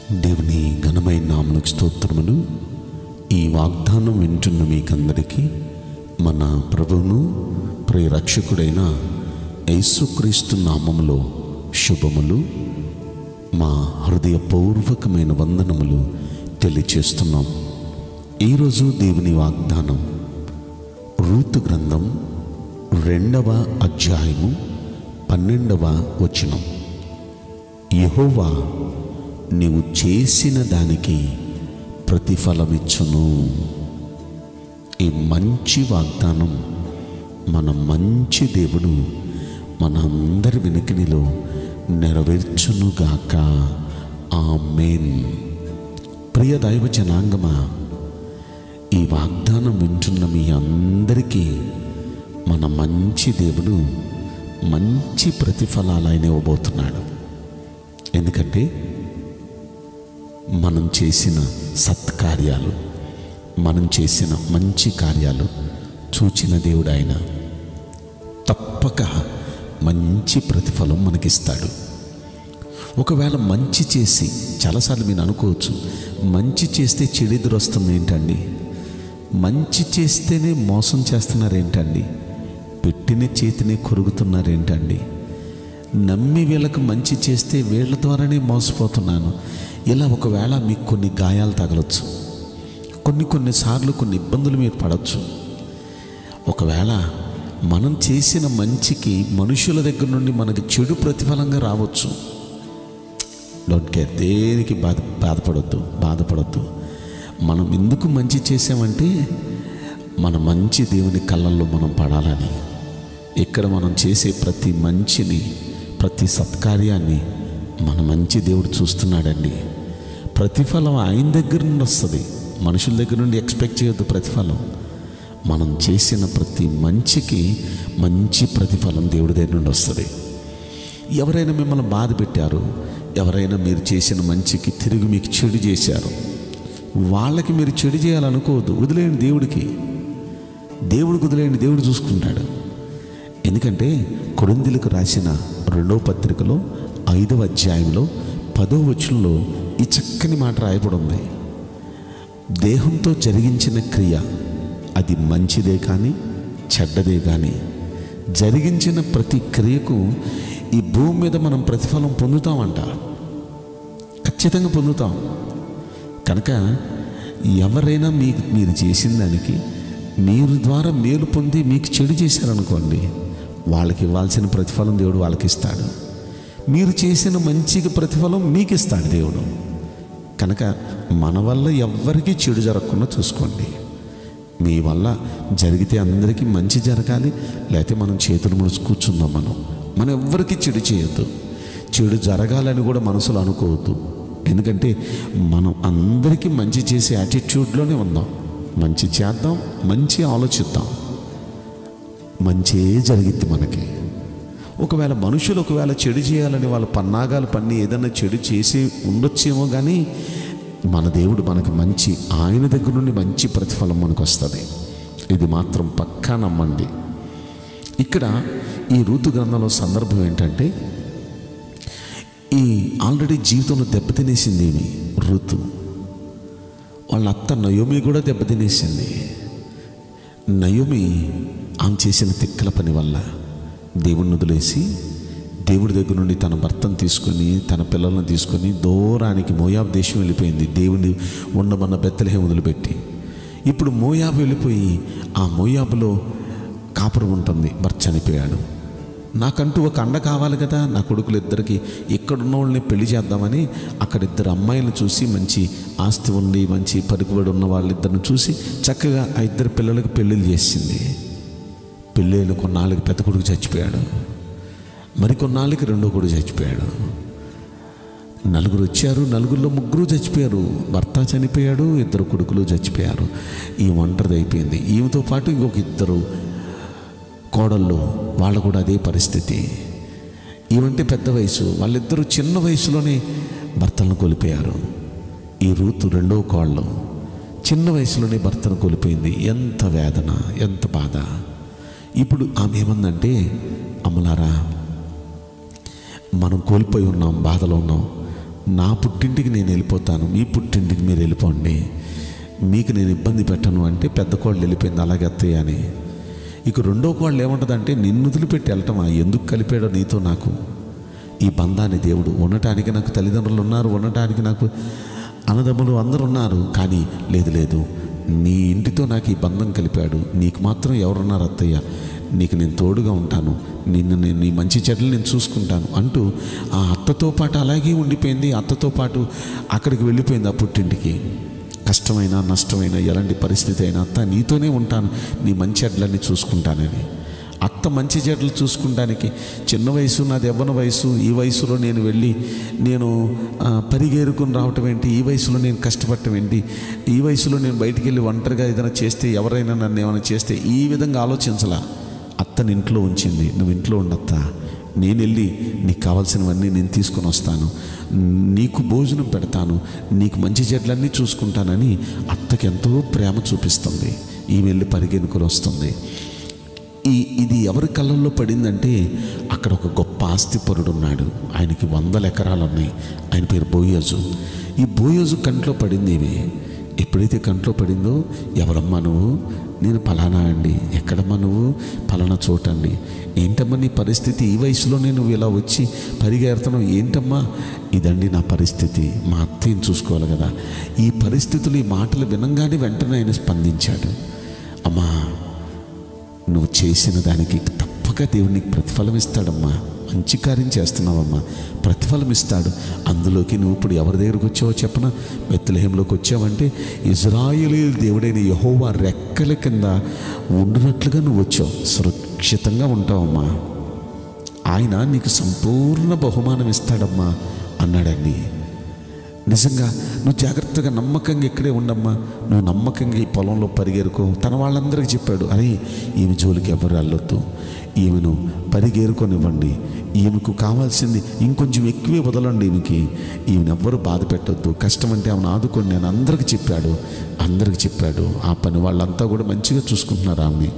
దేవుని ఘనమైన నామలకు స్తోత్రములు ఈ వాగ్దానం వింటున్న మీకందరికీ మన ప్రభువును ప్రియరక్షకుడైన యేసుక్రీస్తు నామములో శుభములు మా హృదయపూర్వకమైన వందనములు తెలియచేస్తున్నాం ఈరోజు దేవుని వాగ్దానం రూతు గ్రంథం రెండవ అధ్యాయము పన్నెండవ వచనం యెహోవా నీవు చేసిన దానికి ప్రతిఫలమిచ్చును ఈ మంచి వాగ్దానం మన మంచి దేవుడు మన అందరి వెనుకనిలో నెరవేర్చునుగాక ఆమేన్ ప్రియ దైవ జనాంగమా ఈ వాగ్దానం వింటున్న మీ అందరికీ మన మంచి దేవుడు మంచి ప్రతిఫలాలు ఆయన ఇవ్వబోతున్నాడు ఎందుకంటే మనం చేసిన సత్కార్యాలు మనం చేసిన మంచి కార్యాలు చూచిన దేవుడు ఆయన తప్పక మంచి ప్రతిఫలం మనకిస్తాడు ఒకవేళ మంచి చేసి చాలాసార్లు మీరు అనుకోవచ్చు మంచి చేస్తే చెడు ఎదురు వస్తుంది ఏంటండి మంచి చేస్తేనే మోసం చేస్తున్నారేంటండి పెట్టిన చేతినే కొరుగుతున్నారేంటండి నమ్మి వీళ్ళకు మంచి చేస్తే వీళ్ళ ద్వారానే మోసపోతున్నాను ఇలా ఒకవేళ మీకు కొన్ని గాయాలు తగలొచ్చు కొన్ని కొన్నిసార్లు కొన్ని ఇబ్బందులు మీరు పడవచ్చు ఒకవేళ మనం చేసిన మంచికి మనుషుల దగ్గర నుండి మనకి చెడు ప్రతిఫలంగా రావచ్చు డోంట్ కేర్ దేనికి బాధ బాధపడొద్దు బాధపడొద్దు మనం ఎందుకు మంచి చేసామంటే మన మంచి దేవుని కళ్ళల్లో మనం పడాలని ఇక్కడ మనం చేసే ప్రతి మంచిని ప్రతి సత్కార్యాన్ని మన మంచి దేవుడు చూస్తున్నాడండి ప్రతిఫలం ఆయన దగ్గర నుండి వస్తుంది మనుషుల దగ్గర నుండి ఎక్స్పెక్ట్ చేయొద్దు ప్రతిఫలం మనం చేసిన ప్రతి మంచికి మంచి ప్రతిఫలం దేవుడి దగ్గర నుండి వస్తుంది ఎవరైనా మిమ్మల్ని బాధ పెట్టారు ఎవరైనా మీరు చేసిన మంచికి తిరిగి మీకు చెడు చేశారు వాళ్ళకి మీరు చెడు చేయాలనుకోవద్దు వదిలేయండి దేవుడికి దేవుడికి వదిలేయండి దేవుడు చూసుకుంటాడు ఎందుకంటే కొరిందులకు రాసిన రెండవ పత్రికలో ఐదవ అధ్యాయంలో పదో వచనంలో ఈ చక్కని మాట రాయబడి ఉంది దేహంతో జరిగించిన క్రియ అది మంచిదే కానీ చెడ్డదే కానీ జరిగించిన ప్రతి క్రియకు ఈ భూమి మీద మనం ప్రతిఫలం పొందుతామంట ఖచ్చితంగా పొందుతాం కనుక ఎవరైనా మీకు మీరు చేసిన దానికి మీరు ద్వారా మేలు పొంది మీకు చెడు చేశారనుకోండి వాళ్ళకి ఇవ్వాల్సిన ప్రతిఫలం దేవుడు వాళ్ళకి ఇస్తాడు మీరు చేసిన మంచికి ప్రతిఫలం మీకు ఇస్తాడు దేవుడు కనుక మన వల్ల ఎవ్వరికీ చెడు జరగకుండా చూసుకోండి మీ వల్ల జరిగితే అందరికీ మంచి జరగాలి లేకపోతే మనం చేతులు ముడుచు కూర్చుందాం మనం మనం ఎవ్వరికీ చెడు చేయొద్దు చెడు జరగాలని కూడా మనసులో అనుకోవద్దు ఎందుకంటే మనం అందరికీ మంచి చేసే యాటిట్యూడ్లోనే ఉందాం మంచి చేద్దాం మంచి ఆలోచిద్దాం మంచే జరిగిద్ది మనకి ఒకవేళ మనుషులు ఒకవేళ చెడు చేయాలని వాళ్ళ పన్నాగాలు పన్ని ఏదైనా చెడు చేసి ఉండొచ్చేమో కానీ మన దేవుడు మనకు మంచి ఆయన దగ్గర నుండి మంచి ప్రతిఫలం మనకు వస్తుంది ఇది మాత్రం పక్కా నమ్మండి ఇక్కడ ఈ ఋతు గ్రంథంలో సందర్భం ఏంటంటే ఈ ఆల్రెడీ జీవితంలో దెబ్బతినేసింది ఏమి ఋతు వాళ్ళ అత్త నయోమి కూడా దెబ్బతినేసింది నయోమి ఆమె చేసిన తిక్కల పని వల్ల దేవుణ్ణి వదిలేసి దేవుడి దగ్గర నుండి తన భర్తను తీసుకొని తన పిల్లలను తీసుకొని దూరానికి మోయాబ్ దేశం వెళ్ళిపోయింది దేవుని ఉండమన్న బెత్తలహే వదిలిపెట్టి ఇప్పుడు మోయాబు వెళ్ళిపోయి ఆ మోయాబులో కాపురం ఉంటుంది భర్త చనిపోయాడు నాకంటూ ఒక అండ కావాలి కదా నా కొడుకులు ఇద్దరికి ఇక్కడున్న వాళ్ళని పెళ్లి చేద్దామని అక్కడ ఇద్దరు అమ్మాయిలను చూసి మంచి ఆస్తి ఉండి మంచి పలుకుబడి ఉన్న వాళ్ళిద్దరిని చూసి చక్కగా ఆ ఇద్దరు పిల్లలకు పెళ్ళిళ్ళు చేసింది పెళ్ళిళ్ళు కొన్నాళ్ళకి పెద్ద కొడుకు చచ్చిపోయాడు మరి కొన్నాళ్ళకి రెండో కొడుకు చచ్చిపోయాడు నలుగురు వచ్చారు నలుగురిలో ముగ్గురు చచ్చిపోయారు భర్త చనిపోయాడు ఇద్దరు కొడుకులు చచ్చిపోయారు ఈ ఒంటరిది అయిపోయింది ఈమెతో పాటు ఇంకొక ఇద్దరు కోడళ్ళు వాళ్ళు కూడా అదే పరిస్థితి ఈమంటే పెద్ద వయసు వాళ్ళిద్దరూ చిన్న వయసులోనే భర్తలను కోల్పోయారు ఈ రూతు రెండో కోళ్ళు చిన్న వయసులోనే భర్తను కోల్పోయింది ఎంత వేదన ఎంత బాధ ఇప్పుడు ఆమె ఏమందంటే అమ్మలారా మనం కోల్పోయి ఉన్నాం బాధలో ఉన్నాం నా పుట్టింటికి నేను వెళ్ళిపోతాను మీ పుట్టింటికి మీరు వెళ్ళిపోండి మీకు నేను ఇబ్బంది పెట్టను అంటే పెద్ద కోళ్ళు వెళ్ళిపోయింది అలాగే అత్తయ్య అని ఇక రెండో కోళ్ళు ఏముంటుందంటే నిన్ను వదిలిపెట్టి వెళ్ళటమా ఎందుకు కలిపాడో నీతో నాకు ఈ బంధాన్ని దేవుడు ఉండటానికి నాకు తల్లిదండ్రులు ఉన్నారు ఉండటానికి నాకు అన్నదమ్ములు అందరూ ఉన్నారు కానీ లేదు లేదు నీ ఇంటితో నాకు ఈ బంధం కలిపాడు నీకు మాత్రం ఎవరున్నారు అత్తయ్య నీకు నేను తోడుగా ఉంటాను నిన్ను నేను నీ మంచి చెడ్డలు నేను చూసుకుంటాను అంటూ ఆ అత్తతో పాటు అలాగే ఉండిపోయింది అత్తతో పాటు అక్కడికి వెళ్ళిపోయింది ఆ పుట్టింటికి కష్టమైన నష్టమైన ఎలాంటి పరిస్థితి అయినా అత్త నీతోనే ఉంటాను నీ మంచి చెడ్లన్నీ చూసుకుంటానని అత్త మంచి చెడ్లు చూసుకుంటానికి చిన్న వయసు నాది యవ్వన వయసు ఈ వయసులో నేను వెళ్ళి నేను ఆ, పరిగేరుకుని రావటం ఏంటి ఈ వయసులో నేను కష్టపడటం ఏంటి ఈ వయసులో నేను బయటికి వెళ్ళి ఒంటరిగా ఏదైనా చేస్తే ఎవరైనా నన్ను ఏమైనా చేస్తే ఈ విధంగా ఆలోచించలా అత్తని ఇంట్లో ఉంచింది నువ్వు ఇంట్లో ఉండత్త నేను వెళ్ళి నీకు కావాల్సినవన్నీ నేను తీసుకొని వస్తాను నీకు భోజనం పెడతాను నీకు మంచి చెడ్లన్నీ చూసుకుంటానని అత్తకి ఎంతో ప్రేమ చూపిస్తుంది ఈమె వెళ్ళి పరిగెనుకొని వస్తుంది ఈ ఇది ఎవరి కళ్ళల్లో పడిందంటే అక్కడ ఒక గొప్ప ఆస్తిపరుడు ఉన్నాడు ఆయనకి వందల ఎకరాలు ఉన్నాయి ఆయన పేరు బోయోజు ఈ బోయోజు కంట్లో పడింది ఇవి ఎప్పుడైతే కంట్లో పడిందో ఎవరమ్మా నువ్వు నేను ఫలానా అండి ఎక్కడమ్మా నువ్వు ఫలానా చోటండి ఏంటమ్మా నీ పరిస్థితి ఈ వయసులోనే నువ్వు ఇలా వచ్చి పరిగెడుతున్నావు ఏంటమ్మా ఇదండి నా పరిస్థితి మా అత్తయ్యని చూసుకోవాలి కదా ఈ పరిస్థితులు ఈ మాటలు వినంగానే వెంటనే ఆయన స్పందించాడు అమ్మా నువ్వు చేసిన దానికి తప్పక దేవుడు నీకు ప్రతిఫలం ఇస్తాడమ్మా మంచి కార్యం చేస్తున్నావమ్మా ప్రతిఫలం ఇస్తాడు అందులోకి నువ్వు ఇప్పుడు ఎవరి దగ్గరకు వచ్చావో చెప్పన బెత్తలహేంలోకి వచ్చావంటే ఇజ్రాయేలీ దేవుడైన యహోవా రెక్కల కింద ఉండినట్లుగా నువ్వు వచ్చావు సురక్షితంగా ఉంటావమ్మా ఆయన నీకు సంపూర్ణ బహుమానం ఇస్తాడమ్మా అన్నాడండి నిజంగా నువ్వు జాగ్రత్తగా నమ్మకంగా ఇక్కడే ఉండమ్మా నువ్వు నమ్మకంగా ఈ పొలంలో పరిగెరుకో తన వాళ్ళందరికీ చెప్పాడు అరే ఈమె జోలికి ఎవరు వెళ్ళొద్దు ఈమెను పరిగెరుకొనివ్వండి ఈమెకు కావాల్సింది ఇంకొంచెం ఎక్కువే వదలండి ఈమెకి ఈమెను ఎవ్వరు బాధ పెట్టొద్దు కష్టం అంటే ఆమెను ఆదుకొని నేను అందరికి చెప్పాడు అందరికి చెప్పాడు ఆ పని వాళ్ళంతా కూడా మంచిగా చూసుకుంటున్నారు ఆమెని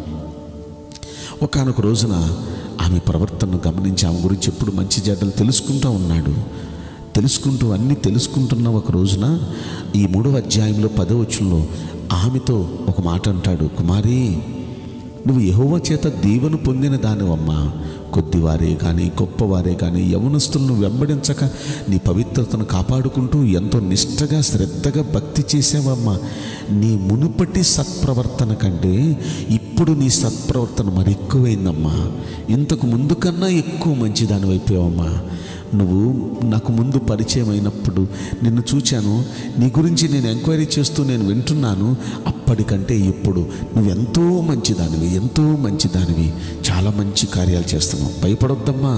ఒకనొక రోజున ఆమె ప్రవర్తనను గమనించి ఆమె గురించి ఎప్పుడు మంచి చెడ్డలు తెలుసుకుంటూ ఉన్నాడు తెలుసుకుంటూ అన్నీ తెలుసుకుంటున్న ఒక రోజున ఈ మూడవ అధ్యాయంలో పదవచనంలో ఆమెతో ఒక మాట అంటాడు కుమారి నువ్వు యెహోవా చేత దీవెను పొందిన దానివమ్మా కొద్దివారే కానీ గొప్పవారే కానీ యవనస్తులను వెంబడించక నీ పవిత్రతను కాపాడుకుంటూ ఎంతో నిష్టగా శ్రద్ధగా భక్తి చేసావమ్మా నీ మునుపటి సత్ప్రవర్తన కంటే ఇప్పుడు నీ సత్ప్రవర్తన మరి ఎక్కువైందమ్మా ఇంతకు ముందు కన్నా ఎక్కువ మంచిదాని అయిపోయావమ్మా నువ్వు నాకు ముందు పరిచయం అయినప్పుడు నిన్ను చూచాను నీ గురించి నేను ఎంక్వైరీ చేస్తూ నేను వింటున్నాను అప్పటికంటే ఇప్పుడు నువ్వెంతో మంచిదానివి ఎంతో మంచిదానివి చాలా మంచి కార్యాలు చేస్తున్నావు భయపడొద్దమ్మా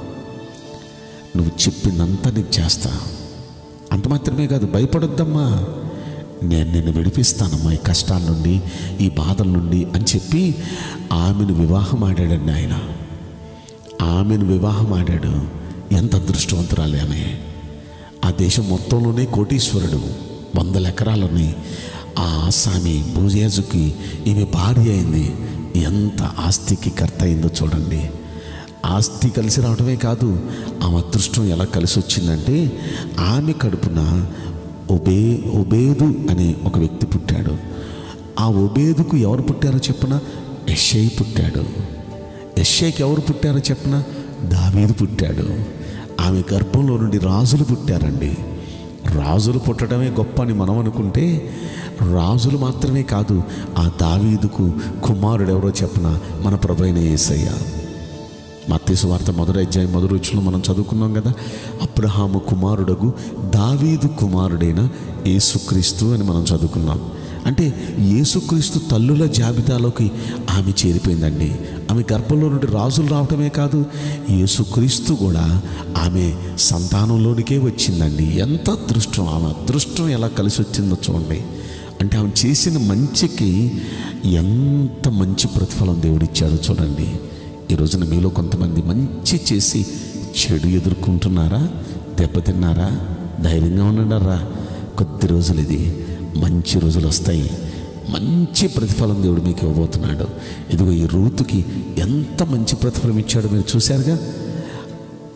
నువ్వు చెప్పిందంతా నీకు చేస్తా అంత మాత్రమే కాదు భయపడొద్దమ్మా నేను నిన్ను విడిపిస్తానమ్మా ఈ కష్టాల నుండి ఈ బాధల నుండి అని చెప్పి ఆమెను వివాహం ఆడాడండి ఆయన ఆమెను వివాహం ఆడాడు ఎంత అదృష్టవంతురాలి ఆమె ఆ దేశం మొత్తంలోనే కోటీశ్వరుడు వందల ఎకరాలున్నాయి ఆ ఆసామి భూజేజుకి ఈమె భార్య అయింది ఎంత ఆస్తికి కర్త అయిందో చూడండి ఆస్తి కలిసి రావడమే కాదు ఆమె అదృష్టం ఎలా కలిసి వచ్చిందంటే ఆమె కడుపున ఒబే ఒబేదు అనే ఒక వ్యక్తి పుట్టాడు ఆ ఒబేదుకు ఎవరు పుట్టారో చెప్పన యషై పుట్టాడు యషైకి ఎవరు పుట్టారో చెప్పన దావీదు పుట్టాడు ఆమె గర్భంలో నుండి రాజులు పుట్టారండి రాజులు పుట్టడమే గొప్ప అని మనం అనుకుంటే రాజులు మాత్రమే కాదు ఆ దావీదుకు కుమారుడు ఎవరో చెప్పన మన ప్రభైన యేసయ్య మత్తేసు వార్త మొదటి అధ్యాయం మొదటి రుచులు మనం చదువుకున్నాం కదా అబ్రహాము కుమారుడగు దావీదు కుమారుడైన యేసుక్రీస్తు అని మనం చదువుకున్నాం అంటే యేసుక్రీస్తు తల్లుల జాబితాలోకి ఆమె చేరిపోయిందండి ఆమె గర్భంలో నుండి రాజులు రావటమే కాదు యేసుక్రీస్తు కూడా ఆమె సంతానంలోనికే వచ్చిందండి ఎంత అదృష్టం ఆమె అదృష్టం ఎలా కలిసి వచ్చిందో చూడండి అంటే ఆమె చేసిన మంచికి ఎంత మంచి ప్రతిఫలం దేవుడిచ్చాడో చూడండి ఈ రోజున మీలో కొంతమంది మంచి చేసి చెడు ఎదుర్కొంటున్నారా దెబ్బతిన్నారా ధైర్యంగా ఉండడారా కొద్ది రోజులు ఇది మంచి రోజులు వస్తాయి మంచి ప్రతిఫలం దేవుడు మీకు ఇవ్వబోతున్నాడు ఇదిగో ఈ రూతుకి ఎంత మంచి ప్రతిఫలం ఇచ్చాడో మీరు చూశారుగా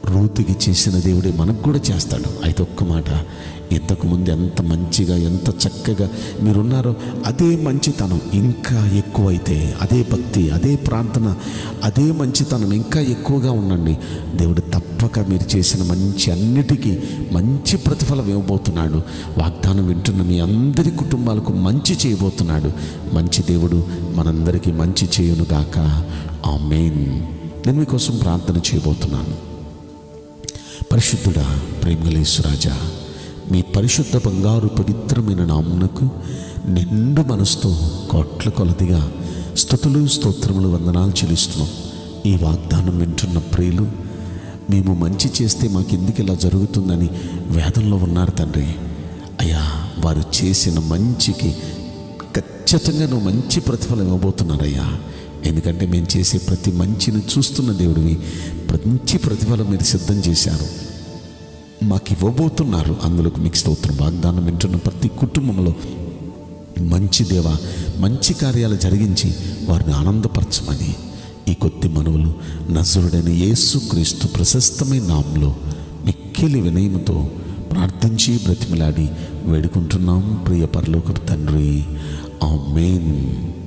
రూతుకి చేసిన దేవుడే మనకు కూడా చేస్తాడు అయితే ఒక్క మాట ఇంతకుముందు ఎంత మంచిగా ఎంత చక్కగా మీరున్నారో అదే మంచితనం ఇంకా ఎక్కువైతే అదే భక్తి అదే ప్రార్థన అదే మంచితనం ఇంకా ఎక్కువగా ఉండండి దేవుడు తప్పక మీరు చేసిన మంచి అన్నిటికీ మంచి ప్రతిఫలం ఇవ్వబోతున్నాడు వాగ్దానం వింటున్న మీ అందరి కుటుంబాలకు మంచి చేయబోతున్నాడు మంచి దేవుడు మనందరికీ మంచి చేయునుగాక ఆమెన్ నేను మీకోసం ప్రార్థన చేయబోతున్నాను పరిశుద్ధుడా ప్రేమలేశ్వరాజా మీ పరిశుద్ధ బంగారు పవిత్రమైన నామునకు నిండు మనసుతో కోట్ల కొలదిగా స్థుతులు స్తోత్రములు వందనాలు చెల్లిస్తున్నాం ఈ వాగ్దానం వింటున్న ప్రియులు మేము మంచి చేస్తే మాకెందుకు ఇలా జరుగుతుందని వేదంలో ఉన్నారు తండ్రి అయ్యా వారు చేసిన మంచికి ఖచ్చితంగా నువ్వు మంచి ప్రతిఫలం ఇవ్వబోతున్నారయ్యా ఎందుకంటే మేము చేసే ప్రతి మంచిని చూస్తున్న దేవుడివి మంచి ప్రతిఫలం మీరు సిద్ధం చేశారు మాకు ఇవ్వబోతున్నారు అందులోకి మీకు స్తోత్రం వాగ్దానం వింటున్న ప్రతి కుటుంబంలో మంచి దేవ మంచి కార్యాలు జరిగించి వారిని ఆనందపరచమని ఈ కొద్ది మనవులు నజరుడైన యేసుక్రీస్తు ప్రశస్తమైన నామంలో మిక్కిలి వినయముతో ప్రార్థించి బ్రతిమలాడి వేడుకుంటున్నాం ప్రియ పరలోకపు తండ్రి ఆమేన్